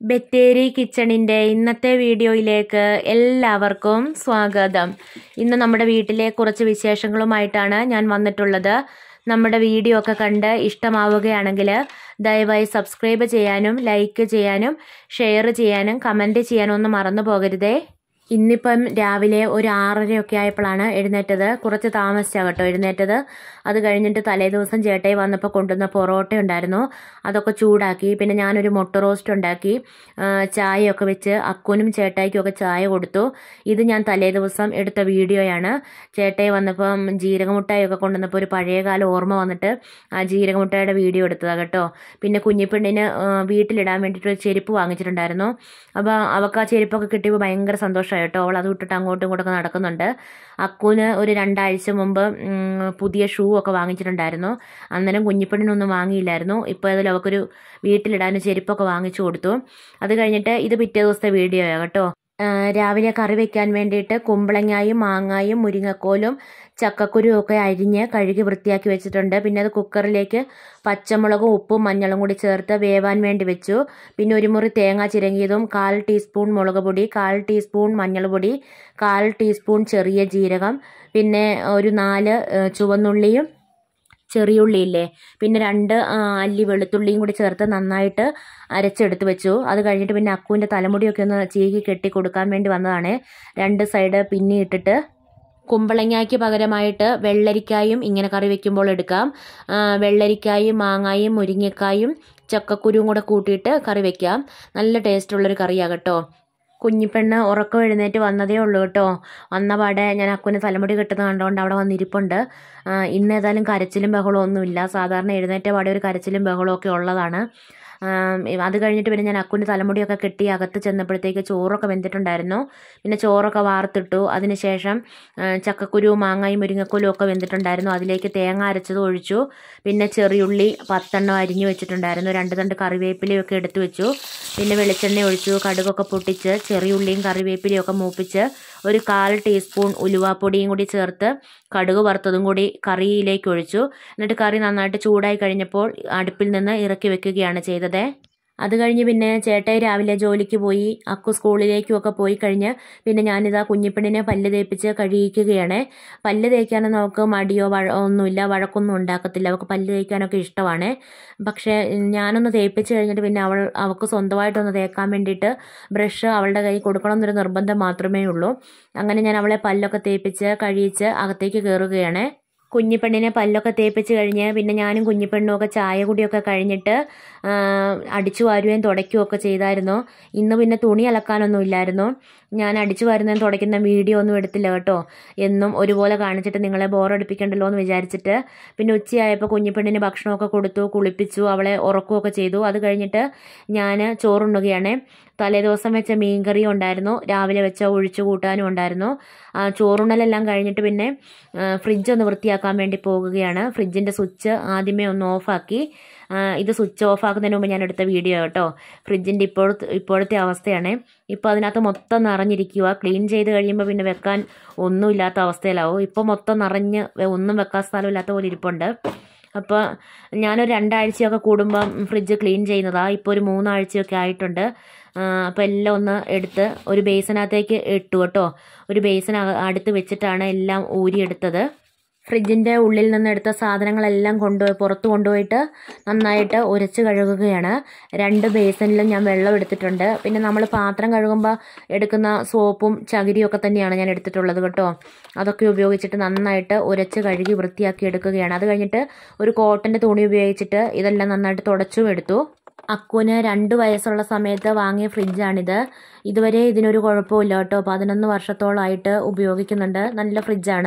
ബത്തേരി കിച്ചണിൻ്റെ ഇന്നത്തെ വീഡിയോയിലേക്ക് എല്ലാവർക്കും സ്വാഗതം ഇന്ന് നമ്മുടെ വീട്ടിലെ കുറച്ച് വിശേഷങ്ങളുമായിട്ടാണ് ഞാൻ വന്നിട്ടുള്ളത് നമ്മുടെ വീഡിയോ ഒക്കെ കണ്ട് ഇഷ്ടമാവുകയാണെങ്കിൽ ദയവായി സബ്സ്ക്രൈബ് ചെയ്യാനും ലൈക്ക് ചെയ്യാനും ഷെയർ ചെയ്യാനും കമൻറ്റ് ചെയ്യാനും ഒന്നും മറന്നു പോകരുതേ ഇന്നിപ്പം രാവിലെ ഒരു ആറരയൊക്കെ ആയപ്പോഴാണ് എഴുന്നേറ്റത് കുറച്ച് താമസിച്ചാണ് കേട്ടോ എഴുന്നേറ്റത് അത് കഴിഞ്ഞിട്ട് തലേ ദിവസം ചേട്ടായി വന്നപ്പോൾ കൊണ്ടുവന്ന പൊറോട്ട ഉണ്ടായിരുന്നു അതൊക്കെ ചൂടാക്കി പിന്നെ ഞാനൊരു മുട്ട റോസ്റ്റ് ഉണ്ടാക്കി ആ, ചായയൊക്കെ വെച്ച് അക്കുനും ചേട്ടായിക്കും ഒക്കെ ചായ കൊടുത്തു ഇത് ഞാൻ തലേ ദിവസം എടുത്ത വീഡിയോയാണ് ചേട്ടായി വന്നപ്പം ജീരകമുട്ടായൊക്കെ കൊണ്ടുവന്നപ്പോൾ ഒരു പഴയകാല ഓർമ്മ വന്നിട്ട് ആ ജീരകമുട്ടായുടെ വീഡിയോ എടുത്തതാണ് കേട്ടോ പിന്നെ കുഞ്ഞിപ്പെണ്ണിന് ആ, വീട്ടിലിടാൻ വേണ്ടിയിട്ട് ഒരു ചെരുപ്പ് വാങ്ങിച്ചിട്ടുണ്ടായിരുന്നു അപ്പോൾ അവൾക്ക് ആ ചെരുപ്പൊക്കെ കിട്ടിയപ്പോൾ ഭയങ്കര സന്തോഷമായി കേട്ടോ അവൾ അത് വിട്ടിട്ട് അങ്ങോട്ടും ഇങ്ങോട്ടൊക്കെ നടക്കുന്നുണ്ട് അക്കുവിന് ഒരു രണ്ടാഴ്ച മുമ്പ് ഉം, പുതിയ ഷൂ ഒക്കെ വാങ്ങിച്ചിട്ടുണ്ടായിരുന്നു അന്നേരം കുഞ്ഞിപ്പെണ്ണിനൊന്നും വാങ്ങിയില്ലായിരുന്നു ഇപ്പോൾ അതിൽ അവൾക്കൊരു വീട്ടിലിടാൻ ചെരുപ്പൊക്കെ വാങ്ങിച്ചു കൊടുത്തു അത് കഴിഞ്ഞിട്ട് ഇത് പിറ്റേ ദിവസത്തെ വീഡിയോയാണ് കേട്ടോ ആ, രാവിലെ കറി വെക്കാൻ വേണ്ടിയിട്ട് കുമ്പളങ്ങായും മാങ്ങായും മുരിങ്ങക്കോലും ചക്കക്കുരുവും ഒക്കെ അരിഞ്ഞ് കഴുകി വൃത്തിയാക്കി വെച്ചിട്ടുണ്ട് പിന്നെ അത് കുക്കറിലേക്ക് പച്ചമുളകും ഉപ്പും മഞ്ഞളും കൂടി ചേർത്ത് വേവാൻ വേണ്ടി വെച്ചു പിന്നെ ഒരു മുറി തേങ്ങ ചിരങ്ങിയതും കാൽ ടീസ്പൂൺ മുളക് പൊടി കാൽ ടീസ്പൂൺ മഞ്ഞൾപ്പൊടി കാൽ ടീസ്പൂൺ ചെറിയ ജീരകം പിന്നെ ഒരു നാല് ഏ, ചുവന്നുള്ളിയും ചെറിയുള്ളിയില്ലേ പിന്നെ രണ്ട് ആ, അല്ലി വെളുത്തുള്ളിയും കൂടി ചേർത്ത് നന്നായിട്ട് അരച്ചെടുത്ത് വെച്ചു അത് കഴിഞ്ഞിട്ട് പിന്നെ അക്കുവിൻ്റെ തലമുടിയൊക്കെ ഒന്ന് ചീകി കെട്ടി കൊടുക്കാൻ വേണ്ടി വന്നതാണ് രണ്ട് സൈഡ് പിന്നി ഇട്ടിട്ട് കുമ്പളങ്ങയ്ക്ക് പകരമായിട്ട് വെള്ളരിക്കായും ഇങ്ങനെ കറി വെക്കുമ്പോൾ എടുക്കാം ആ, വെള്ളരിക്കായും മാങ്ങായും മുരിങ്ങക്കായും ചക്കക്കുരുവും കൂടെ കൂട്ടിയിട്ട് കറി വെക്കാം നല്ല ടേസ്റ്റുള്ളൊരു കറിയാണ് കേട്ടോ കുഞ്ഞിപ്പെണ്ണ് ഉറക്കം എഴുന്നേറ്റ് വന്നതേ ഉള്ളൂ കേട്ടോ വന്ന പാടെ ഞാൻ അക്കുവിന് തലമുടി കെട്ടുന്നത് കണ്ടുകൊണ്ട് അവിടെ വന്നിരിപ്പുണ്ട് ആ, ഇന്ന് ഏതായാലും കരച്ചിലും ബഹളവും ഒന്നുമില്ല സാധാരണ എഴുന്നേറ്റ പാടെ ഒരു കരച്ചിലും ബഹളവും ഒക്കെ ഉള്ളതാണ് ആം, അത് കഴിഞ്ഞിട്ട് പിന്നെ ഞാൻ അക്കുവിൻ്റെ തലമുടിയൊക്കെ കെട്ടി അകത്ത് ചെന്നപ്പോഴത്തേക്ക് ചോറൊക്കെ വെന്തിട്ടുണ്ടായിരുന്നു പിന്നെ ചോറൊക്കെ വാർത്തിട്ടു അതിനുശേഷം ആ, ചക്കക്കുരുവും മാങ്ങായും മുരിങ്ങക്കോലും ഒക്കെ വെന്തിട്ടുണ്ടായിരുന്നു അതിലേക്ക് തേങ്ങ അരച്ചത് ഒഴിച്ചു പിന്നെ ചെറിയുള്ളി പത്തെണ്ണം അരിഞ്ഞു വെച്ചിട്ടുണ്ടായിരുന്നു രണ്ട് തണ്ട് കറിവേപ്പിലയും ഒക്കെ എടുത്തു വെച്ചു പിന്നെ വെളിച്ചെണ്ണ ഒഴിച്ചു കടുകൊക്കെ പൊട്ടിച്ച് ചെറിയുള്ളിയും കറിവേപ്പിലയും ഒക്കെ മൂപ്പിച്ച് ഒരു കാൽ ടീസ്പൂൺ ഉലുവാപ്പൊടിയും കൂടി ചേർത്ത് കടുക് വറുത്തതും കൂടി കറിയിലേക്ക് ഒഴിച്ചു എന്നിട്ട് കറി നന്നായിട്ട് ചൂടായി കഴിഞ്ഞപ്പോൾ അടുപ്പിൽ നിന്ന് ഇറക്കി വെക്കുകയാണ് ചെയ്തത് അത് കഴിഞ്ഞ് പിന്നെ ചേട്ടായി രാവിലെ ജോലിക്ക് പോയി അക്കു സ്കൂളിലേക്കും ഒക്കെ പോയി കഴിഞ്ഞ് പിന്നെ ഞാനിതാ കുഞ്ഞിപ്പെണ്ണിനെ പല്ല് തേപ്പിച്ച് കഴിയിക്കുകയാണ് പല്ല് തേക്കാനൊന്നും അവൾക്ക് മടിയോ വഴ ഒന്നുമില്ല വഴക്കൊന്നും ഉണ്ടാക്കത്തില്ല അവൾക്ക് പല്ല് തേക്കാനൊക്കെ ഇഷ്ടമാണ് പക്ഷേ ഞാനൊന്ന് തേപ്പിച്ച് കഴിഞ്ഞിട്ട് പിന്നെ അവൾ അവൾക്ക് സ്വന്തമായിട്ടൊന്ന് തേക്കാൻ വേണ്ടിയിട്ട് ബ്രഷ് അവളുടെ കൈ കൊടുക്കണം എന്നൊരു നിർബന്ധം മാത്രമേ ഉള്ളൂ അങ്ങനെ ഞാൻ അവളെ പല്ലൊക്കെ തേപ്പിച്ച് കഴിയിച്ച് അകത്തേക്ക് കയറുകയാണ് കുഞ്ഞിപ്പെണ്ണിനെ പല്ലൊക്കെ തേപ്പിച്ച് കഴിഞ്ഞ് പിന്നെ ഞാനും കുഞ്ഞിപ്പെണ്ണും ഒക്കെ ചായ കുടിയൊക്കെ കഴിഞ്ഞിട്ട് ആ, അടിച്ചു വാരുകയും തുടയ്ക്കുകയും ഒക്കെ ചെയ്തായിരുന്നു ഇന്ന് പിന്നെ തുണി അലക്കാനൊന്നും ഇല്ലായിരുന്നു ഞാൻ അടിച്ചു വാരുന്നതും തുടയ്ക്കുന്ന വീഡിയോ ഒന്നും എടുത്തില്ല കേട്ടോ എന്നും ഒരുപോലെ കാണിച്ചിട്ട് നിങ്ങളെ ബോറടിപ്പിക്കണ്ടല്ലോ എന്ന് വിചാരിച്ചിട്ട് പിന്നെ ഉച്ചയായപ്പോൾ കുഞ്ഞിപ്പെണ്ണിന് ഭക്ഷണമൊക്കെ കൊടുത്തു കുളിപ്പിച്ചു അവളെ ഉറക്കുകയൊക്കെ ചെയ്തു അത് കഴിഞ്ഞിട്ട് ഞാൻ ചോറുണ്ണുകയാണ് തലേ ദിവസം വെച്ച മീൻകറിയും ഉണ്ടായിരുന്നു രാവിലെ വെച്ച ഒഴിച്ചു കൂട്ടാനും ഉണ്ടായിരുന്നു ആ, ചോറുണ്ണലെല്ലാം കഴിഞ്ഞിട്ട് പിന്നെ ഫ്രിഡ്ജ് ഒന്ന് വൃത്തിയാക്കാൻ വേണ്ടി പോകുകയാണ് ഫ്രിഡ്ജിൻ്റെ സ്വിച്ച് ആദ്യമേ ഒന്ന് ഓഫാക്കി ആ, ഇത് സ്വിച്ച് ഓഫ് ആക്കുന്നതിന് മുമ്പ് ഞാൻ എടുത്ത വീഡിയോ കേട്ടോ ഫ്രിഡ്ജിൻ്റെ ഇപ്പോഴത്തെ ഇപ്പോഴത്തെ അവസ്ഥയാണ് ഇപ്പോൾ അതിനകത്ത് മൊത്തം നിറഞ്ഞിരിക്കുക ക്ലീൻ ചെയ്ത് കഴിയുമ്പോൾ പിന്നെ വെക്കാൻ ഒന്നുമില്ലാത്ത അവസ്ഥയിലാവും ഇപ്പോൾ മൊത്തം നിറഞ്ഞ് വെ- ഒന്നും വെക്കാൻ സ്ഥലമില്ലാത്ത പോലെ ഇരിപ്പുണ്ട് അപ്പോൾ ഞാനൊരു രണ്ടാഴ്ചയൊക്കെ കൂടുമ്പം ഫ്രിഡ്ജ് ക്ലീൻ ചെയ്യുന്നതാണ് ഇപ്പോൾ ഒരു മൂന്നാഴ്ചയൊക്കെ ആയിട്ടുണ്ട് അപ്പോൾ എല്ലാം ഒന്ന് എടുത്ത് ഒരു ബേസിനകത്തേക്ക് ഇട്ടു കേട്ടോ ഒരു ബേസിന് അടുത്ത് വെച്ചിട്ടാണ് എല്ലാം ഊരിയെടുത്തത് ഫ്രിഡ്ജിൻ്റെ ഉള്ളിൽ നിന്ന് എടുത്ത സാധനങ്ങളെല്ലാം കൊണ്ടുപോയി പുറത്ത് കൊണ്ടുപോയിട്ട് നന്നായിട്ട് ഉരച്ച് കഴുകുകയാണ് രണ്ട് ബേസിനിലും ഞാൻ വെള്ളം എടുത്തിട്ടുണ്ട് പിന്നെ നമ്മൾ പാത്രം കഴുകുമ്പോൾ എടുക്കുന്ന സോപ്പും ചകിരിയും ഒക്കെ തന്നെയാണ് ഞാൻ എടുത്തിട്ടുള്ളത് കേട്ടോ അതൊക്കെ ഉപയോഗിച്ചിട്ട് നന്നായിട്ട് ഉരച്ച് കഴുകി വൃത്തിയാക്കി എടുക്കുകയാണ് അത് കഴിഞ്ഞിട്ട് ഒരു കോട്ടൻ്റെ തുണി ഉപയോഗിച്ചിട്ട് ഇതെല്ലാം നന്നായിട്ട് തുടച്ചും എടുത്തു അക്കുവിന് രണ്ട് വയസ്സുള്ള സമയത്ത് വാങ്ങിയ ഫ്രിഡ്ജാണിത് ഇതുവരെ ഇതിനൊരു കുഴപ്പമില്ല കേട്ടോ പതിനൊന്ന് വർഷത്തോളമായിട്ട് ഉപയോഗിക്കുന്നുണ്ട് നല്ല ഫ്രിഡ്ജാണ്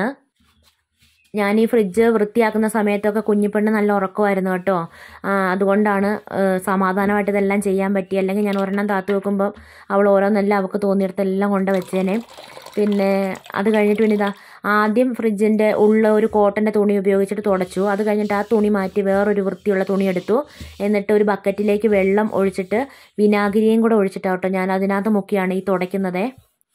ഞാൻ ഈ ഫ്രിഡ്ജ് വൃത്തിയാക്കുന്ന സമയത്തൊക്കെ കുഞ്ഞിപ്പെണ്ണ് നല്ല ഉറക്കമായിരുന്നു കേട്ടോ ആ, അതുകൊണ്ടാണ് ആ, സമാധാനമായിട്ട് ഇതെല്ലാം ചെയ്യാൻ പറ്റി അല്ലെങ്കിൽ ഞാൻ ഒരെണ്ണം താത്തു വെക്കുമ്പോൾ അവൾ ഓരോന്നെല്ലാം അവൾക്ക് തോന്നിയിടത്തെല്ലാം കൊണ്ട് വെച്ചേനെ പിന്നെ അത് കഴിഞ്ഞിട്ട് പിന്നെ ഇതാ ആദ്യം ഫ്രിഡ്ജിൻ്റെ ഉള്ള ഒരു കോട്ടൻ്റെ തുണി ഉപയോഗിച്ചിട്ട് തുടച്ചു അത് കഴിഞ്ഞിട്ട് ആ തുണി മാറ്റി വേറൊരു വൃത്തിയുള്ള തുണി എടുത്തു എന്നിട്ട് ഒരു ബക്കറ്റിലേക്ക് വെള്ളം ഒഴിച്ചിട്ട് വിനാഗിരിയും കൂടെ ഒഴിച്ചിട്ടാട്ടോ ഞാൻ അതിനകത്ത് മുക്കിയാണ് ഈ തുടയ്ക്കുന്നത്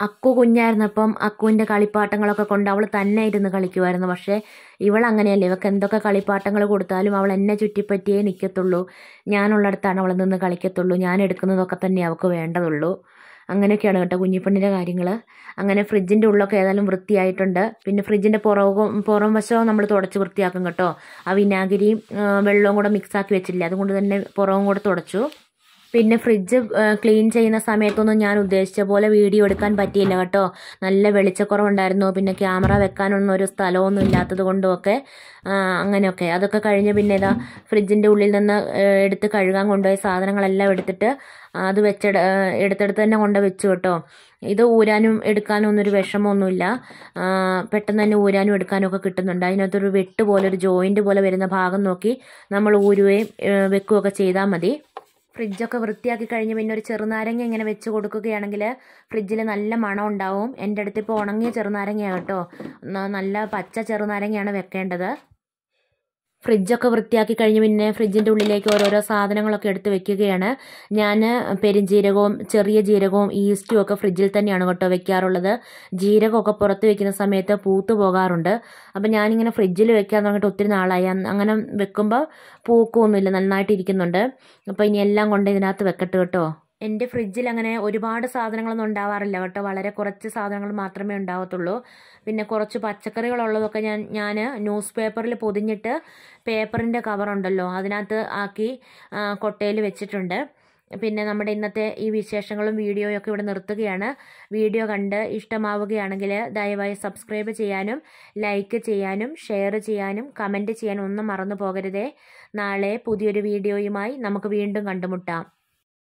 അക്കു കുഞ്ഞായിരുന്നപ്പം അക്കുവിൻ്റെ കളിപ്പാട്ടങ്ങളൊക്കെ കൊണ്ട് അവൾ തന്നെ ഇരുന്ന് കളിക്കുമായിരുന്നു പക്ഷേ ഇവൾ അങ്ങനെയല്ല ഇവൾക്ക് എന്തൊക്കെ കളിപ്പാട്ടങ്ങൾ കൊടുത്താലും അവൾ എന്നെ ചുറ്റിപ്പറ്റിയേ നിൽക്കത്തുള്ളൂ ഞാനുള്ളിടത്താണ് അവൾ നിന്ന് കളിക്കത്തുള്ളൂ ഞാൻ എടുക്കുന്നതൊക്കെ തന്നെ അവൾക്ക് വേണ്ടതുള്ളൂ അങ്ങനെയൊക്കെയാണ് കേട്ടോ കുഞ്ഞിപ്പെണ്ണിൻ്റെ കാര്യങ്ങൾ അങ്ങനെ ഫ്രിഡ്ജിൻ്റെ ഉള്ളൊക്കെ ഏതായാലും വൃത്തിയായിട്ടുണ്ട് പിന്നെ ഫ്രിഡ്ജിൻ്റെ പുറവും പുറം വശവും നമ്മൾ തുടച്ച് വൃത്തിയാക്കും കേട്ടോ ആ വിനാഗിരിയും ആ, വെള്ളവും കൂടെ മിക്സാക്കി വെച്ചില്ലേ അതുകൊണ്ട് തന്നെ പുറവും കൂടെ തുടച്ചു പിന്നെ ഫ്രിഡ്ജ് ക്ലീൻ ചെയ്യുന്ന സമയത്തൊന്നും ഞാൻ ഉദ്ദേശിച്ച പോലെ വീഡിയോ എടുക്കാൻ പറ്റിയില്ല കേട്ടോ നല്ല വെളിച്ചക്കുറവുണ്ടായിരുന്നു പിന്നെ ക്യാമറ വെക്കാനൊന്നും ഒരു സ്ഥലമൊന്നും ഇല്ലാത്തത് കൊണ്ടുമൊക്കെ ആ, അങ്ങനെയൊക്കെ അതൊക്കെ കഴിഞ്ഞ് പിന്നെ ഇതാ ഫ്രിഡ്ജിൻ്റെ ഉള്ളിൽ നിന്ന് ആ, എടുത്ത് കഴുകാൻ കൊണ്ടുപോയ സാധനങ്ങളെല്ലാം എടുത്തിട്ട് അത് വെച്ചെട ആ, എടുത്തെടുത്ത് തന്നെ കൊണ്ട് വെച്ചു കേട്ടോ ഇത് ഊരാനും എടുക്കാനും ഒന്നും ഒരു വിഷമമൊന്നുമില്ല ആ, പെട്ടെന്ന് തന്നെ ഊരാനും എടുക്കാനും ഒക്കെ കിട്ടുന്നുണ്ട് അതിനകത്തൊരു വെട്ട് പോലെ ഒരു ജോയിൻറ്റ് പോലെ വരുന്ന ഭാഗം നോക്കി നമ്മൾ ഊരുകയും ആ, വെക്കുകയൊക്കെ ചെയ്താൽ മതി ഫ്രിഡ്ജൊക്കെ വൃത്തിയാക്കി കഴിഞ്ഞ് പിന്നെ ഒരു ചെറുനാരങ്ങ ഇങ്ങനെ വെച്ച് കൊടുക്കുകയാണെങ്കിൽ ഫ്രിഡ്ജിൽ നല്ല മണം ഉണ്ടാവും എൻ്റെ അടുത്ത് ഇപ്പോൾ ഉണങ്ങിയ ചെറുനാരങ്ങയാണ് കേട്ടോ ന- നല്ല പച്ച ചെറുനാരങ്ങയാണ് വെക്കേണ്ടത് ഫ്രിഡ്ജൊക്കെ വൃത്തിയാക്കി കഴിഞ്ഞ് പിന്നെ ഫ്രിഡ്ജിൻ്റെ ഉള്ളിലേക്ക് ഓരോരോ സാധനങ്ങളൊക്കെ എടുത്ത് വെക്കുകയാണ് ഞാൻ പെരുംജീരകവും ചെറിയ ജീരകവും ഈസ്റ്റും ഒക്കെ ഫ്രിഡ്ജിൽ തന്നെയാണ് കേട്ടോ വെക്കാറുള്ളത് ജീരകമൊക്കെ പുറത്ത് വെക്കുന്ന സമയത്ത് പൂത്തു പോകാറുണ്ട് അപ്പം ഞാനിങ്ങനെ ഫ്രിഡ്ജിൽ വെക്കാൻ തുടങ്ങിയിട്ട് ഒത്തിരി നാളായി അന്ന് അങ്ങനെ വെക്കുമ്പോൾ പൂക്കൊന്നുമില്ല നന്നായിട്ട് ഇരിക്കുന്നുണ്ട് അപ്പോൾ ഇനി എല്ലാം കൊണ്ട് ഇതിനകത്ത് വെക്കട്ടെ കേട്ടോ എൻ്റെ ഫ്രിഡ്ജിൽ അങ്ങനെ ഒരുപാട് സാധനങ്ങളൊന്നും ഉണ്ടാവാറില്ല കേട്ടോ വളരെ കുറച്ച് സാധനങ്ങൾ മാത്രമേ ഉണ്ടാവത്തുള്ളൂ പിന്നെ കുറച്ച് പച്ചക്കറികളുള്ളതൊക്കെ ഞാൻ ഞാൻ ന്യൂസ് പേപ്പറിൽ പൊതിഞ്ഞിട്ട് പേപ്പറിൻ്റെ കവറുണ്ടല്ലോ അതിനകത്ത് ആക്കി കൊട്ടയിൽ വെച്ചിട്ടുണ്ട് പിന്നെ നമ്മുടെ ഇന്നത്തെ ഈ വിശേഷങ്ങളും വീഡിയോയും ഒക്കെ ഇവിടെ നിർത്തുകയാണ് വീഡിയോ കണ്ട് ഇഷ്ടമാവുകയാണെങ്കിൽ ദയവായി സബ്സ്ക്രൈബ് ചെയ്യാനും ലൈക്ക് ചെയ്യാനും ഷെയർ ചെയ്യാനും കമൻറ്റ് ചെയ്യാനും ഒന്നും മറന്നു പോകരുതേ നാളെ പുതിയൊരു വീഡിയോയുമായി നമുക്ക് വീണ്ടും കണ്ടുമുട്ടാം